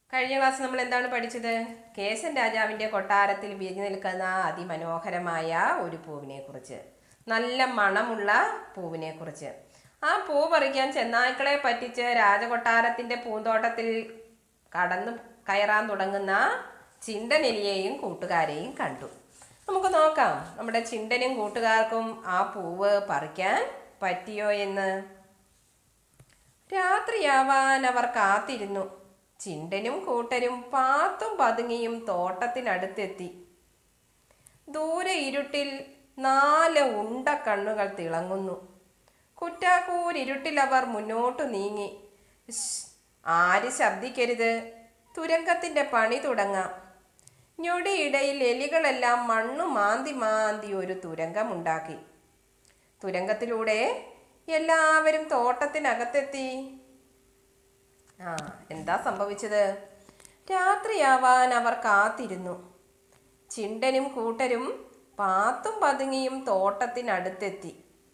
കഴിഞ്ഞ ക്ലാസ് നമ്മൾ എന്താണ് പഠിച്ചത് കേശൻ രാജാവിൻ്റെ കൊട്ടാരത്തിൽ വിരിഞ്ഞു നിൽക്കുന്ന അതിമനോഹരമായ ഒരു പൂവിനെ കുറിച്ച് നല്ല മണമുള്ള പൂവിനെ കുറിച്ച് ആ പൂ പറിക്കാൻ ചെന്നായ്ക്കളെ പറ്റിച്ച് രാജകൊട്ടാരത്തിൻ്റെ പൂന്തോട്ടത്തിൽ കടന്നു കയറാൻ തുടങ്ങുന്ന ചിണ്ടനെലിയെയും കൂട്ടുകാരെയും കണ്ടു നമുക്ക് നോക്കാം നമ്മുടെ ചിണ്ടനും കൂട്ടുകാർക്കും ആ പൂവ് പറിക്കാൻ പറ്റിയോ എന്ന് രാത്രിയാവാൻ അവർ കാത്തിരുന്നു ചിണ്ടനും കൂട്ടരും പാത്തും പതുങ്ങിയും തോട്ടത്തിനടുത്തെത്തി ദൂരെ ഇരുട്ടിൽ നാല് ഉണ്ട കണ്ണുകൾ തിളങ്ങുന്നു കുറ്റാക്കൂരിരുട്ടിൽ അവർ മുന്നോട്ടു നീങ്ങി "ശ്ശ്, ആര് ശബ്ദിക്കരുത് തുരങ്കത്തിന്റെ പണി തുടങ്ങാം ഞൊടിയിടയിൽ എലികളെല്ലാം മണ്ണു മാന്തി മാന്തി ഒരു തുരങ്കമുണ്ടാക്കി തുരങ്കത്തിലൂടെ എല്ലാവരും തോട്ടത്തിനകത്തെത്തി ആ എന്താ സംഭവിച്ചത് രാത്രിയാവാൻ അവർ കാത്തിരുന്നു ചിണ്ടനും കൂട്ടരും പാത്തും പതുങ്ങിയും തോട്ടത്തിനടുത്തെത്തി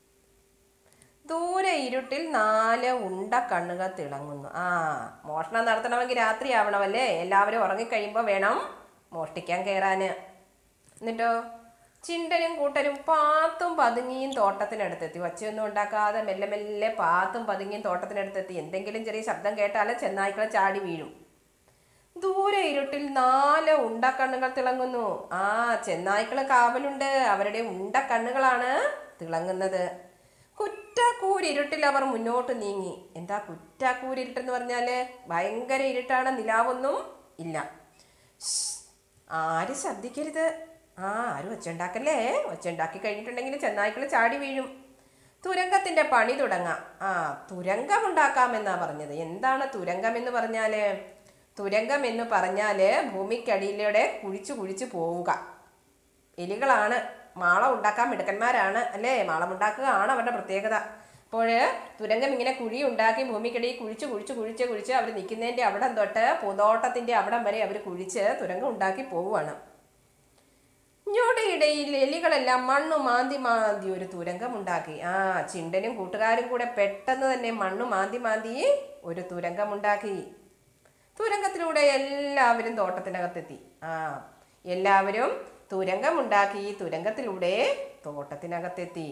ദൂരെ ഇരുട്ടിൽ നാല് ഉണ്ട കണ്ണുകൾ തിളങ്ങുന്നു ആ മോഷണം നടത്തണമെങ്കിൽ രാത്രിയാവണമല്ലേ എല്ലാവരും ഉറങ്ങിക്കഴിയുമ്പോൾ വേണം മോഷ്ടിക്കാൻ കയറാന് എന്നിട്ടോ ചിണ്ടനും കൂട്ടരും പാത്തും പതുങ്ങിയും തോട്ടത്തിനടുത്തെത്തി ഒച്ചയൊന്നും ഉണ്ടാക്കാതെ മെല്ലെ മെല്ലെ പാത്തും പതുങ്ങിയും തോട്ടത്തിനടുത്തെത്തി എന്തെങ്കിലും ചെറിയ ശബ്ദം കേട്ടാൽ ചെന്നായ്ക്കളെ ചാടി വീഴും ദൂരെ ഇരുട്ടിൽ നാല് ഉണ്ടക്കണ്ണുകൾ തിളങ്ങുന്നു ആ ചെന്നായ്ക്കള് കാവലുണ്ട് അവരുടെ ഉണ്ടക്കണ്ണുകളാണ് തിളങ്ങുന്നത് കുറ്റാക്കൂരിരുട്ടിൽ അവർ മുന്നോട്ട് നീങ്ങി എന്താ കുറ്റാക്കൂരിരുട്ടെന്ന് പറഞ്ഞാല് ഭയങ്കര ഇരുട്ടാണ് നിലാവൊന്നും ഇല്ല ശ്ശ്, ആര് ശബ്ദിക്കരുത് ആ ആരും ഒച്ചുണ്ടാക്കല്ലേ ഒച്ചുണ്ടാക്കി കഴിഞ്ഞിട്ടുണ്ടെങ്കിൽ ചെന്നായ്ക്കൾ ചാടി വീഴും തുരങ്കത്തിന്റെ പണി തുടങ്ങാം ആ തുരങ്കം ഉണ്ടാക്കാമെന്നാ പറഞ്ഞത് എന്താണ് തുരങ്കം എന്ന് പറഞ്ഞാല് തുരങ്കം എന്ന് പറഞ്ഞാല് ഭൂമിക്കടിയിലൂടെ കുഴിച്ചു കുഴിച്ചു പോവുക എലികളാണ് മാളം ഉണ്ടാക്കാൻ മിടുക്കന്മാരാണ് അല്ലേ മാളം ഉണ്ടാക്കുക ആണ് അവരുടെ പ്രത്യേകത അപ്പോൾ തുരങ്കം ഇങ്ങനെ കുഴി ഉണ്ടാക്കി ഭൂമിക്കടിയിൽ കുഴിച്ച് കുഴിച്ച് കുഴിച്ച് കുഴിച്ച് അവർ നിൽക്കുന്നതിൻ്റെ അവിടം തൊട്ട് പൂന്തോട്ടത്തിൻ്റെ അവിടം വരെ അവർ കുഴിച്ച് തുരങ്കം ഉണ്ടാക്കി പോവുകയാണ് ഞൊടിയിടയിൽ എലികളെല്ലാം മണ്ണു മാന്തി മാന്തി ഒരു തുരങ്കം ഉണ്ടാക്കി ആ ചിണ്ടനും കൂട്ടുകാരും കൂടെ പെട്ടെന്ന് തന്നെ മണ്ണു മാന്തി മാന്തി ഒരു തുരങ്കം ഉണ്ടാക്കി തുരങ്കത്തിലൂടെ എല്ലാവരും തോട്ടത്തിനകത്തെത്തി ആ എല്ലാവരും തുരങ്കമുണ്ടാക്കി തുരങ്കത്തിലൂടെ തോട്ടത്തിനകത്തെത്തി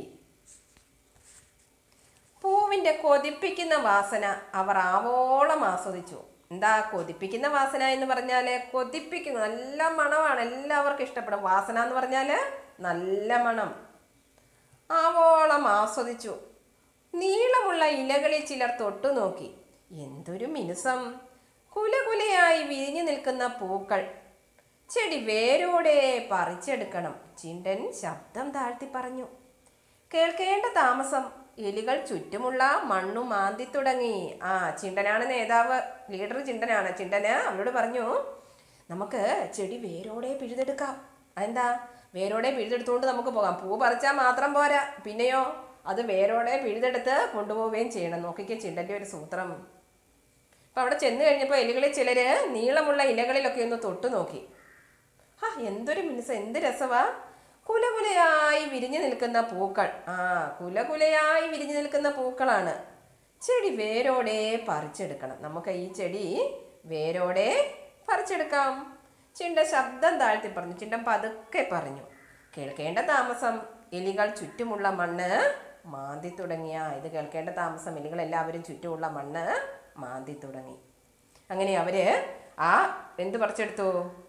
പൂവിന്റെ കൊതിപ്പിക്കുന്ന വാസന അവർ ആവോളം ആസ്വദിച്ചു എന്താ കൊതിപ്പിക്കുന്ന വാസന എന്ന് പറഞ്ഞാല് കൊതിപ്പിക്കുന്ന നല്ല മണമാണ് എല്ലാവർക്കും ഇഷ്ടപ്പെടും വാസന എന്ന് പറഞ്ഞാല് നല്ല മണം ആവോളം ആസ്വദിച്ചു നീളമുള്ള ഇലകളിൽ ചിലർ തൊട്ടു നോക്കി എന്തൊരു മിനുസം കുലകുലയായി വിരിഞ്ഞു നിൽക്കുന്ന പൂക്കൾ ചെടി വേരോടെ പറിച്ചെടുക്കണം ചിണ്ടൻ ശബ്ദം താഴ്ത്തി പറഞ്ഞു കേൾക്കേണ്ട താമസം എലികൾ ചുറ്റുമുള്ള മണ്ണു മാന്തി തുടങ്ങി ആ ചിണ്ടനാണ് നേതാവ് ലീഡർ ചിണ്ടനാണ് ചിണ്ടന് അവരോട് പറഞ്ഞു നമുക്ക് ചെടി വേരോടെ പിഴുതെടുക്കാം അതെന്താ വേരോടെ പിഴുതെടുത്തുകൊണ്ട് നമുക്ക് പോകാം പൂ പറിച്ചാൽ മാത്രം പോരാ പിന്നെയോ അത് വേരോടെ പിഴുതെടുത്ത് കൊണ്ടുപോവുകയും ചെയ്യണം നോക്കിക്കേ ചിണ്ടൻ്റെ ഒരു സൂത്രം അപ്പം അവിടെ ചെന്ന് കഴിഞ്ഞപ്പോൾ എലികളിൽ ചിലര് നീളമുള്ള ഇലകളിലൊക്കെ ഒന്ന് തൊട്ടു നോക്കി ഹാ എന്തൊരു മിനുസ എന്ത് രസവാ കുലകുലയായി വിരിഞ്ഞു നിൽക്കുന്ന പൂക്കൾ ആ കുലകുലയായി വിരിഞ്ഞു നിൽക്കുന്ന പൂക്കളാണ് ചെടി വേരോടെ പറിച്ചെടുക്കണം നമുക്ക് ഈ ചെടി വേരോടെ പറിച്ചെടുക്കാം ചിണ്ട ശബ്ദം താഴ്ത്തി പറഞ്ഞു ചിണ്ടൻ പതുക്കെ പറഞ്ഞു കേൾക്കേണ്ട താമസം എലികൾ ചുറ്റുമുള്ള മണ്ണ് മാന്തി തുടങ്ങിയ ഇത് കേൾക്കേണ്ട താമസം എലികൾ എല്ലാവരും ചുറ്റുമുള്ള മണ്ണ് മാന്തി തുടങ്ങി അങ്ങനെ അവര് ആ എന്ത് പറിച്ചെടുത്തു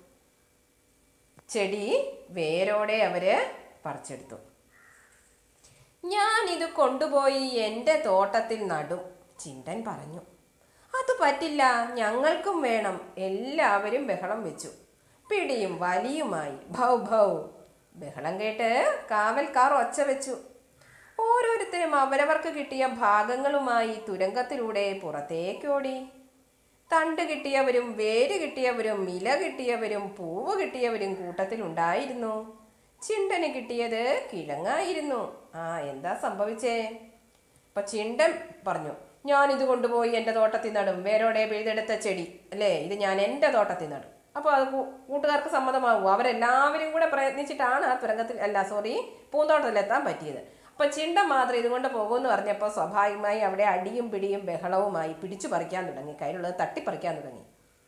ചെടി വേരോടെ അവര് പറിച്ചെടുത്തു ഞാൻ ഇത് കൊണ്ടുപോയി എൻ്റെ തോട്ടത്തിൽ നടും ചിണ്ടൻ പറഞ്ഞു അത് പറ്റില്ല ഞങ്ങൾക്കും വേണം എല്ലാവരും ബഹളം വെച്ചു പിടിയും വലിയുമായി ഭൗ ഭൗ ബഹളം കേട്ട് കാവൽക്കാർ ഒച്ച വെച്ചു ഓരോരുത്തരും അവരവർക്ക് കിട്ടിയ ഭാഗങ്ങളുമായി തുരങ്കത്തിലൂടെ പുറത്തേക്കോടി തണ്ട് കിട്ടിയവരും വേര് കിട്ടിയവരും ഇല കിട്ടിയവരും പൂവ് കിട്ടിയവരും കൂട്ടത്തിലുണ്ടായിരുന്നു ചിണ്ടന് കിട്ടിയത് കിഴങ്ങായിരുന്നു ആ എന്താ സംഭവിച്ചേ അപ്പൊ ചിണ്ടൻ പറഞ്ഞു ഞാൻ ഇത് കൊണ്ടുപോയി എൻ്റെ തോട്ടത്തിൽ നടും വേരോടെ പിഴുതെടുത്ത ചെടി അല്ലേ ഇത് ഞാൻ എൻ്റെ തോട്ടത്തിൽ നടും അപ്പോൾ അത് കൂ- കൂട്ടുകാർക്ക് സമ്മതമാകും അവരെല്ലാവരും കൂടെ പ്രയത്നിച്ചിട്ടാണ് ആ തുരങ്കത്തിൽ അല്ല സോറി പൂന്തോട്ടത്തിലെത്താൻ പറ്റിയത് അപ്പൊ ചിണ്ടൻ മാത്രം ഇതുകൊണ്ട് പോകുമെന്ന് പറഞ്ഞപ്പോൾ സ്വാഭാവികമായി അവിടെ അടിയും പിടിയും ബഹളവുമായി പിടിച്ചു പറിക്കാൻ തുടങ്ങി കയ്യിലുള്ളത് തട്ടിപ്പറിക്കാൻ തുടങ്ങി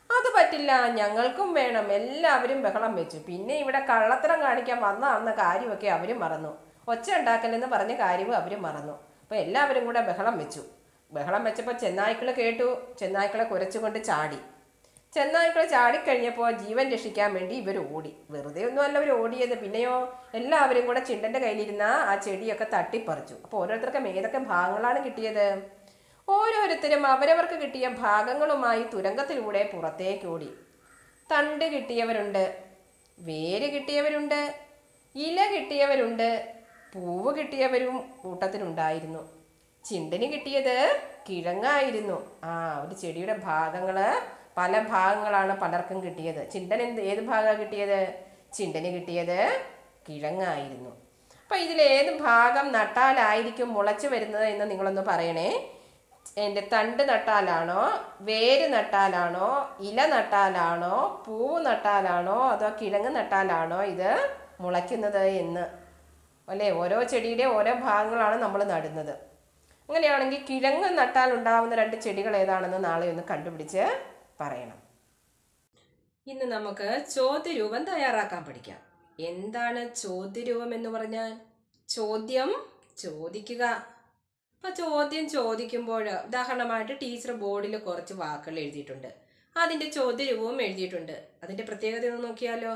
അത് പറ്റില്ല ഞങ്ങൾക്കും വേണം എല്ലാവരും ബഹളം വെച്ചു പിന്നെ ഇവിടെ കള്ളത്തരം കാണിക്കാൻ വന്നതാണെന്ന കാര്യമൊക്കെ അവരും മറന്നു ഒച്ച ഉണ്ടാക്കലെന്ന് പറഞ്ഞ കാര്യവും അവരും മറന്നു അപ്പോൾ എല്ലാവരും കൂടെ ബഹളം വെച്ചു ബഹളം വെച്ചപ്പോൾ ചെന്നായ്ക്കൾ കേട്ടു ചെന്നായ്ക്കളെ കുരച്ചുകൊണ്ട് ചാടി ചെന്നായ്ക്കൾ ചാടിക്കഴിഞ്ഞപ്പോൾ ജീവൻ രക്ഷിക്കാൻ വേണ്ടി ഇവർ ഓടി വെറുതെ ഒന്നുമല്ല അവർ ഓടിയത് പിന്നെയോ എല്ലാവരും കൂടെ ചിണ്ടൻ്റെ കയ്യിലിരുന്ന ആ ചെടിയൊക്കെ തട്ടിപ്പറിച്ചു അപ്പോൾ ഓരോരുത്തർക്കും ഏതൊക്കെ ഭാഗങ്ങളാണ് കിട്ടിയത് ഓരോരുത്തരും അവരവർക്ക് കിട്ടിയ ഭാഗങ്ങളുമായി തുരങ്കത്തിലൂടെ പുറത്തേക്ക് ഓടി തണ്ട് കിട്ടിയവരുണ്ട് വേര് കിട്ടിയവരുണ്ട് ഇല കിട്ടിയവരുണ്ട് പൂവ് കിട്ടിയവരും കൂട്ടത്തിലുണ്ടായിരുന്നു ചിണ്ടന് കിട്ടിയത് കിഴങ്ങായിരുന്നു ആ ഒരു ചെടിയുടെ ഭാഗങ്ങള് പല ഭാഗങ്ങളാണ് പലർക്കും കിട്ടിയത് ചിണ്ടൻ എന്ത് ഏത് ഭാഗമാണ് കിട്ടിയത് ചിണ്ടന് കിട്ടിയത് കിഴങ്ങായിരുന്നു അപ്പൊ ഇതിൽ ഏത് ഭാഗം നട്ടാലായിരിക്കും മുളച്ചു വരുന്നത് എന്ന് നിങ്ങളൊന്ന് പറയണേ എൻ്റെ തണ്ട് നട്ടാലാണോ വേര് നട്ടാലാണോ ഇല നട്ടാലാണോ പൂവ് നട്ടാലാണോ അതോ കിഴങ്ങ് നട്ടാലാണോ ഇത് മുളയ്ക്കുന്നത് എന്ന് അല്ലേ ഓരോ ചെടിയുടെ ഓരോ ഭാഗങ്ങളാണ് നമ്മൾ നടുന്നത് അങ്ങനെയാണെങ്കിൽ കിഴങ്ങ് നട്ടാൽ ഉണ്ടാവുന്ന രണ്ട് ചെടികൾ ഏതാണെന്ന് നാളെ ഒന്ന് കണ്ടുപിടിച്ച് പറയണം ഇന്ന് നമുക്ക് ചോദ്യരൂപം തയ്യാറാക്കാൻ പഠിക്കാം എന്താണ് ചോദ്യരൂപം എന്ന് പറഞ്ഞാൽ ചോദ്യം ചോദിക്കുക അപ്പൊ ചോദ്യം ചോദിക്കുമ്പോൾ ഉദാഹരണമായിട്ട് ടീച്ചർ ബോർഡിൽ കുറച്ച് വാക്കുകൾ എഴുതിയിട്ടുണ്ട് അതിന്റെ ചോദ്യരൂപവും എഴുതിയിട്ടുണ്ട് അതിന്റെ പ്രത്യേകത ഒന്ന് നോക്കിയാലോ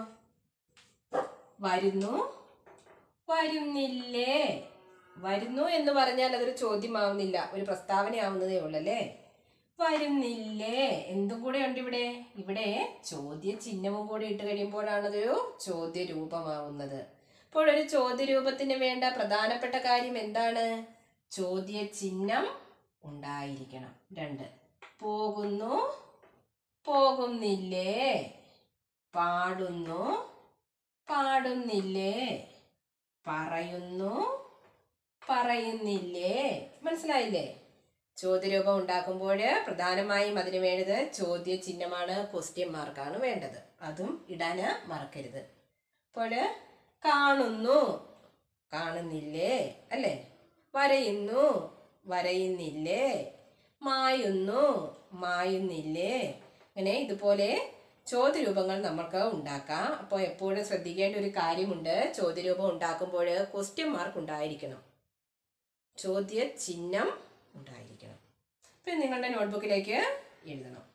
വരുന്നു വരുന്നില്ലേ വരുന്നു എന്ന് പറഞ്ഞാൽ അതൊരു ചോദ്യമാവുന്നില്ല ഒരു പ്രസ്താവനയാവുന്നതേ ഉള്ളൂ അല്ലേ വരുന്നില്ലേ എന്തും കൂടെ ഉണ്ട് ഇവിടെ ഇവിടെ ചോദ്യ ചിഹ്നവും കൂടി ഇട്ട് കഴിയുമ്പോഴാണ് അതൊരു ചോദ്യ രൂപമാവുന്നത് അപ്പോൾ ഒരു ചോദ്യ രൂപത്തിന് വേണ്ട പ്രധാനപ്പെട്ട കാര്യം എന്താണ് ചോദ്യ ചിഹ്നം ഉണ്ടായിരിക്കണം രണ്ട് പോകുന്നു പോകുന്നില്ലേ പാടുന്നു പാടുന്നില്ലേ പറയുന്നു പറയുന്നില്ലേ മനസ്സിലായില്ലേ ചോദ്യരൂപം ഉണ്ടാക്കുമ്പോൾ പ്രധാനമായും അതിന് വേണ്ടത് ചോദ്യ ചിഹ്നമാണ് ക്വസ്റ്റ്യൻ മാർക്കാണ് വേണ്ടത് അതും ഇടാന് മറക്കരുത് അപ്പോൾ കാണുന്നു കാണുന്നില്ലേ അല്ലേ വരയുന്നു വരയുന്നില്ലേ മായുന്നു മായുന്നില്ലേ അങ്ങനെ ഇതുപോലെ ചോദ്യരൂപങ്ങൾ നമുക്ക് ഉണ്ടാക്കാം അപ്പോൾ എപ്പോഴും ശ്രദ്ധിക്കേണ്ട ഒരു കാര്യമുണ്ട് ചോദ്യരൂപം ഉണ്ടാക്കുമ്പോൾ ക്വസ്റ്റ്യൻ മാർക്ക് ഉണ്ടായിരിക്കണം ചോദ്യ ചിഹ്നം ഉണ്ടായിരിക്കണം അപ്പം നിങ്ങളുടെ നോട്ട്ബുക്കിലേക്ക് എഴുതണം